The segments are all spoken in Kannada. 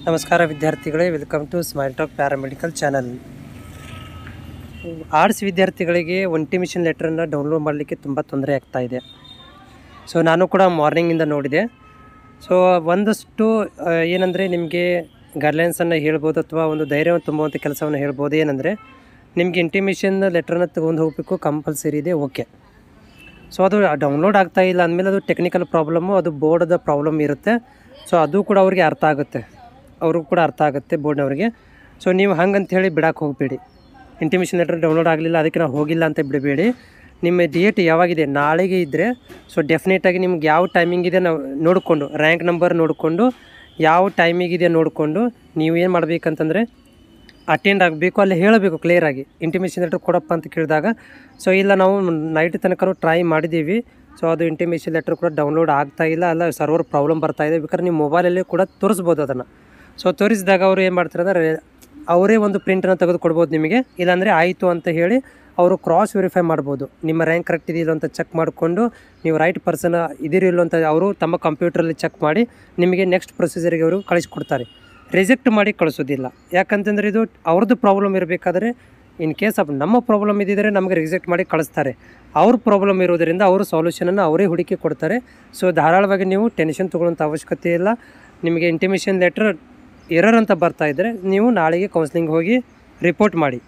ನಮಸ್ಕಾರ ವಿದ್ಯಾರ್ಥಿಗಳೇ welcome to smile talk paramedical channel arts ವಿದ್ಯಾರ್ಥಿಗಳಿಗೆ ಒಂಟಿ ಮಿಷನ್ ಲೆಟ್ರನ್ನು ಡೌನ್ಲೋಡ್ ಮಾಡಲಿಕ್ಕೆ ತುಂಬ ತೊಂದರೆ ಆಗ್ತಾ ಇದೆ ಸೊ ನಾನು ಕೂಡ ಮಾರ್ನಿಂಗಿಂದ ನೋಡಿದೆ ಸೊ ಒಂದಷ್ಟು ಆ, ಏನಂದರೆ ನಿಮಗೆ ಗೈಡ್ಲೈನ್ಸನ್ನು ಹೇಳ್ಬೋದು ಅಥವಾ ಒಂದು ಧೈರ್ಯವನ್ನು ತುಂಬುವಂಥ ಕೆಲಸವನ್ನು ಹೇಳ್ಬೋದು ಏನಂದರೆ ನಿಮಗೆ ಇಂಟಿಮೇಷನ್ ಲೆಟ್ರನ್ನ ತೊಗೊಂಡು ಹೋಗಬೇಕು ಕಂಪಲ್ಸರಿ ಇದೆ ಓಕೆ ಸೊ ಅದು ಡೌನ್ಲೋಡ್ ಆಗ್ತಾ ಇಲ್ಲ ಅಂದಮೇಲೆ ಅದು ಟೆಕ್ನಿಕಲ್ ಪ್ರಾಬ್ಲಮ್ಮು ಅದು ಬೋರ್ಡ್ದ ಪ್ರಾಬ್ಲಮ್ ಇರುತ್ತೆ ಸೊ ಅದು ಕೂಡ ಅವ್ರಿಗೆ ಅರ್ಥ ಆಗುತ್ತೆ ಅವ್ರಿಗೂ ಕೂಡ ಅರ್ಥ ಆಗುತ್ತೆ ಬೋರ್ಡ್ನವ್ರಿಗೆ ಸೊ ನೀವು ಹಂಗಂತ ಹೇಳಿ ಬಿಡಕ್ಕೆ ಹೋಗಬೇಡಿ ಇಂಟಿಮೇಷನ್ ಲೆಟರ್ ಡೌನ್ಲೋಡ್ ಆಗಲಿಲ್ಲ ಅದಕ್ಕೆ ನಾವು ಹೋಗಿಲ್ಲ ಅಂತ ಬಿಡಬೇಡಿ ನಿಮ್ಮ ಡೇಟ್ ಯಾವಾಗಿದೆ ನಾಳೆಗೆ ಇದ್ದರೆ ಸೊ ಡೆಫಿನೆಟಾಗಿ ನಿಮ್ಗೆ ಯಾವ ಟೈಮಿಂಗ್ ಇದೆ ನಾವು ನೋಡಿಕೊಂಡು ರ್ಯಾಂಕ್ ನಂಬರ್ ನೋಡಿಕೊಂಡು ಯಾವ ಟೈಮಿಗಿದೆ ನೋಡಿಕೊಂಡು ನೀವು ಏನು ಮಾಡಬೇಕಂತಂದರೆ ಅಟೆಂಡ್ ಆಗಬೇಕು ಅಲ್ಲಿ ಹೇಳಬೇಕು ಕ್ಲಿಯರಾಗಿ ಇಂಟಿಮೇಷನ್ ಲೆಟರ್ ಕೊಡಪ್ಪ ಅಂತ ಕೇಳಿದಾಗ ಸೊ ಇಲ್ಲ ನಾವು ನೈಟ್ ತನಕ ಟ್ರೈ ಮಾಡಿದ್ದೀವಿ ಸೊ ಅದು ಇಂಟಿಮೇಷನ್ ಲೆಟರ್ ಕೂಡ ಡೌನ್ಲೋಡ್ ಆಗ್ತಾ ಇಲ್ಲ ಅಲ್ಲ ಸರ್ವರ್ ಪ್ರಾಬ್ಲಮ್ ಬರ್ತಾ ಇದೆ ಬೇಕಾದ್ರೆ ನೀವು ಮೊಬೈಲಲ್ಲಿ ಕೂಡ ತೋರಿಸ್ಬೋದು ಅದನ್ನು ಸೊ ತೋರಿಸಿದಾಗ ಅವರು ಏನು ಮಾಡ್ತಾರೆ ಅಂದರೆ ಅವರೇ ಒಂದು ಪ್ರಿಂಟನ್ನು ತೆಗೆದು ಕೊಡ್ಬೋದು ನಿಮಗೆ ಇಲ್ಲಾಂದರೆ ಆಯಿತು ಅಂತ ಹೇಳಿ ಅವರು ಕ್ರಾಸ್ ವೆರಿಫೈ ಮಾಡ್ಬೋದು ನಿಮ್ಮ ರ್ಯಾಂಕ್ ಕರೆಕ್ಟ್ ಇದೆಯಿಲ್ಲ ಅಂತ ಚೆಕ್ ಮಾಡಿಕೊಂಡು ನೀವು ರೈಟ್ ಪರ್ಸನ್ ಇದಿರಿಲ್ಲ ಅಂತ ಅವರು ತಮ್ಮ ಕಂಪ್ಯೂಟ್ರಲ್ಲಿ ಚೆಕ್ ಮಾಡಿ ನಿಮಗೆ ನೆಕ್ಸ್ಟ್ ಪ್ರೊಸೀಜರ್ಗೆ ಅವರು ಕಳಿಸ್ಕೊಡ್ತಾರೆ ರಿಜೆಕ್ಟ್ ಮಾಡಿ ಕಳಿಸೋದಿಲ್ಲ ಯಾಕಂತಂದರೆ ಇದು ಅವ್ರದ್ದು ಪ್ರಾಬ್ಲಮ್ ಇರಬೇಕಾದ್ರೆ ಇನ್ ಕೇಸ್ ಆಫ್ ನಮ್ಮ ಪ್ರಾಬ್ಲಮ್ ಇದ್ದಿದ್ರೆ ನಮಗೆ ರಿಜೆಕ್ಟ್ ಮಾಡಿ ಕಳಿಸ್ತಾರೆ ಅವ್ರ ಪ್ರಾಬ್ಲಮ್ ಇರೋದರಿಂದ ಅವರು ಸಾಲ್ಯೂಷನನ್ನು ಅವರೇ ಹುಡುಕಿ ಕೊಡ್ತಾರೆ ಸೊ ಧಾರಾಳವಾಗಿ ನೀವು ಟೆನ್ಷನ್ ತೊಗೊಳ್ಳೋಂಥ ಅವಶ್ಯಕತೆ ಇಲ್ಲ ನಿಮಗೆ ಇಂಟಿಮೇಷನ್ ಲೆಟ್ರ್ ಎರರ್ ಅಂತ ಬರ್ತಾ ಇದ್ದರೆ ನೀವು ನಾಳೆಗೆ ಕೌನ್ಸ್ಲಿಂಗ್ ಹೋಗಿ ರಿಪೋರ್ಟ್ ಮಾಡಿ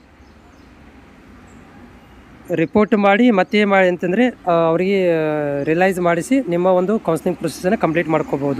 ರಿಪೋರ್ಟ್ ಮಾಡಿ ಮತ್ತೆ ಮಾಡಿ ಅಂತಂದರೆ ಅವರಿಗೆ ರಿಲೈಸ್ ಮಾಡಿಸಿ ನಿಮ್ಮ ಒಂದು ಕೌನ್ಸ್ಲಿಂಗ್ ಪ್ರೊಸೆಸನ್ನು ಕಂಪ್ಲೀಟ್ ಮಾಡ್ಕೋಬೋದು